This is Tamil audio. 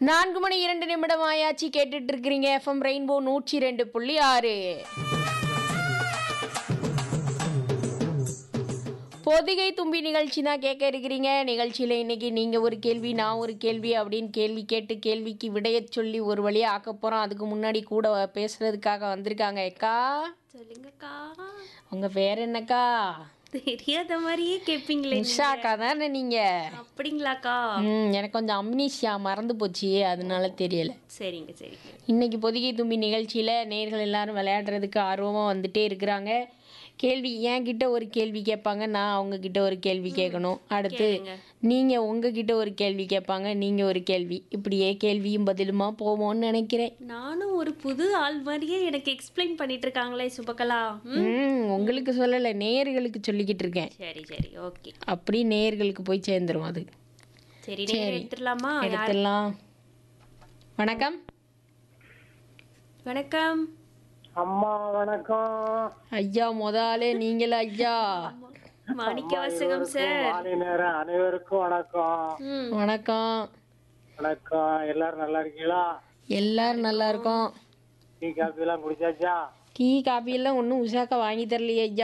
நான்கு மணி இரண்டு நிமிடம் ஆயாச்சு கேட்டுட்டு இருக்கிறீங்க எஃப்எம் ரெயின்போ நூற்றி ரெண்டு புள்ளி ஆறு பொதிகை தும்பி நிகழ்ச்சி தான் கேட்க இருக்கிறீங்க நிகழ்ச்சியில் இன்னைக்கு நீங்கள் ஒரு கேள்வி நான் ஒரு கேள்வி அப்படின்னு கேள்வி கேட்டு கேள்விக்கு விடையச் சொல்லி ஒரு வழியாக ஆக்க போகிறோம் அதுக்கு முன்னாடி கூட பேசுறதுக்காக வந்திருக்காங்க அக்கா சொல்லுங்கக்கா உங்கள் பேர் என்னக்கா தெரியாத மாதிரியே கேட்பீங்களே நிஷாக்கா தானே நீங்கள் அப்படிங்களாக்கா ம் எனக்கு கொஞ்சம் அம்னீஷியா மறந்து போச்சு அதனால தெரியல சரிங்க சரிங்க இன்னைக்கு பொதிகை தும்பி நிகழ்ச்சியில் நேர்கள் எல்லாரும் விளையாடுறதுக்கு ஆர்வமாக வந்துட்டே இருக்கிறாங்க கேள்வி என்கிட்ட ஒரு கேள்வி கேட்பாங்க நான் அவங்க கிட்ட ஒரு கேள்வி கேட்கணும் அடுத்து கேளுங்க. நீங்கள் உங்ககிட்ட ஒரு கேள்வி கேட்பாங்க நீங்கள் ஒரு கேள்வி இப்படியே கேள்வியும் பதிலுமா போவோம்னு நினைக்கிறேன் நானும் ஒரு புது ஆள் மாதிரியே எனக்கு எக்ஸ்பிளைன் பண்ணிட்டு இருக்காங்களே சுபகலா ம் ம் உங்களுக்கு சொல்லலை நேயர்களுக்கு சொல்லிக்கிட்டு இருக்கேன் சரி சரி ஓகே அப்படி நேயர்களுக்கு போய் சேர்ந்துரும் அது சரி நீங்க எடுத்துடலாமா யார்? எடுத்துடலாம் வணக்கம் வணக்கம் அம்மா வணக்கம் ஐயா முதலே நீங்களா ஐயா மாணிக்க வாசகம் சார் மாலை நேரம் அனைவருக்கும் வணக்கம் ம் வணக்கம் வணக்கம் எல்லாரும் நல்லா இருக்கீங்களா எல்லாரும் நல்லா இருக்கோம் டீ காபி எல்லாம் குடிச்சாச்சா டீ காபி எல்லாம் ஒன்றும் உஷாக்கா வாங்கி தரலையே ஐயா